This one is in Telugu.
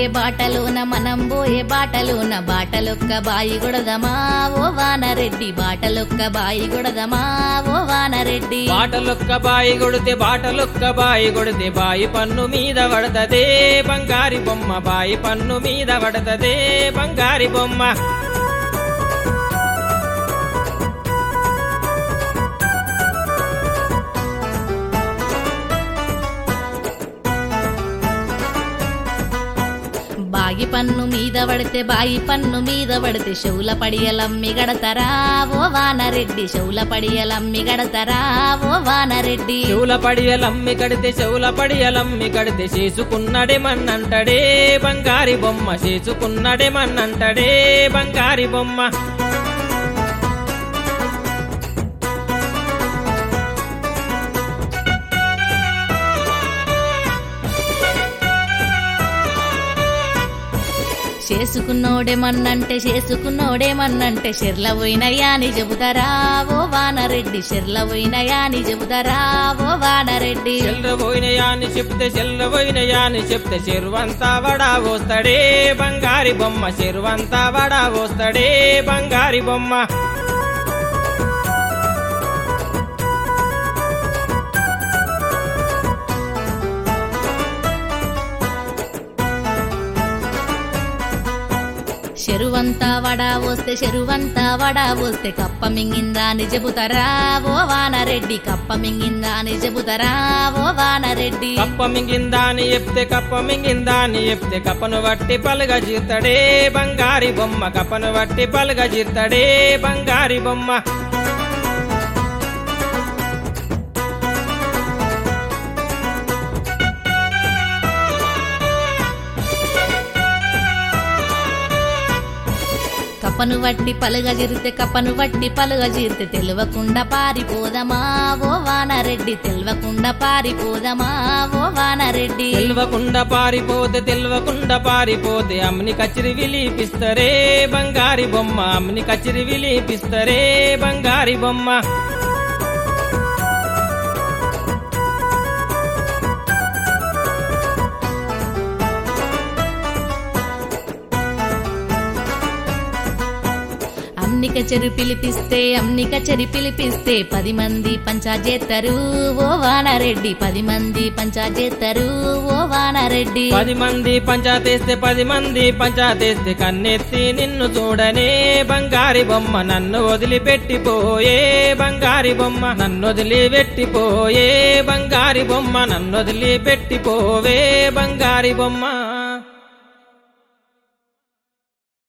పోయే బాటలోన మనం పోయే బాటలోన బాటలొక్క బాయి గొడదమా ఓ వానరెడ్డి బాటలొక్క బాయి గొడదమా ఓ వానరెడ్డి బాటలొక్క బాయి కొడితే బాటలొక్క బాయి కొడితే బాయి పన్ను మీద పడతదే బంగారి బొమ్మ బాయి పన్ను మీద పడతదే బంగారి బొమ్మ బాగి పన్ను మీద పడితే బాయి పన్ను మీద పడితే షౌల పడియలమ్మి గడతరా ఓ వానరెడ్డి షౌల పడియలమ్మి గడతరా ఓ వానరెడ్డి చెవుల పడియలమ్మి కడితే చెవుల పడియలమ్మి కడితే చేసుకున్నడే మన్నంటడే బంగారి బొమ్మ చేసుకున్నడే మన్నంటడే బంగారి బొమ్మ చేసుకున్నోడేమన్నంటే చేసుకున్నోడేమన్నంటే షెర్ల పోయినయా అని చెబుతారా ఓ వానరెడ్డి షెర్ల పోయినయా అని చెబుతారా ఓ వానరెడ్డి చెల్లబోయినయా అని చెప్తే చెల్లబోయినయా అని చెప్తే చెరువంతా వడా పోస్తాడే బంగారి బొమ్మ చెరువంతా వడా పోస్తాడే బంగారి బొమ్మ చెరువంతా వడా వస్తే చెరువంతా వడా వస్తే కప్ప మింగిందా అని చెబుతారా ఓ వానరెడ్డి కప్ప మింగిందా అని చెబుతారా ఓ వానరెడ్డి కప్ప మింగిందా అని చెప్తే కప్ప మింగిందా అని చెప్తే కప్పను వట్టి పలుగా జీర్తడే బంగారి బొమ్మ కప్పను వట్టి పలుగా జీర్తడే బంగారి బొమ్మ కప్పను వట్టి పలుగ జీరితే కప్పను వట్టి పలుగ జీరితే తెలియకుండా పారిపోదమా ఓ వానరెడ్డి తెలియకుండా పారిపోదమా ఓ వానరెడ్డి తెల్వకుండా పారిపోతే తెల్వకుండా పారిపోతే అమ్మని కచ్చిరి విలీపిస్తరే బంగారి బొమ్మ అమ్మని కచ్చిరి విలీపిస్తరే బంగారి బొమ్మ అమ్ని కచెరి పిలిపిస్తే అమ్ని కచెరి పిలిపిస్తే పది మంది పంచాజేత్తరు ఓ వానరెడ్డి పది మంది పంచాజేత్తరు ఓ వానరెడ్డి పది మంది పంచాతేస్తే పది మంది పంచాతేస్తే కన్నెత్తి నిన్ను చూడనే బంగారి బొమ్మ నన్ను వదిలిపెట్టిపోయే బంగారి బొమ్మ నన్ను వదిలిపెట్టిపోయే బంగారి బొమ్మ నన్ను వదిలిపెట్టిపోవే బంగారి బొమ్మ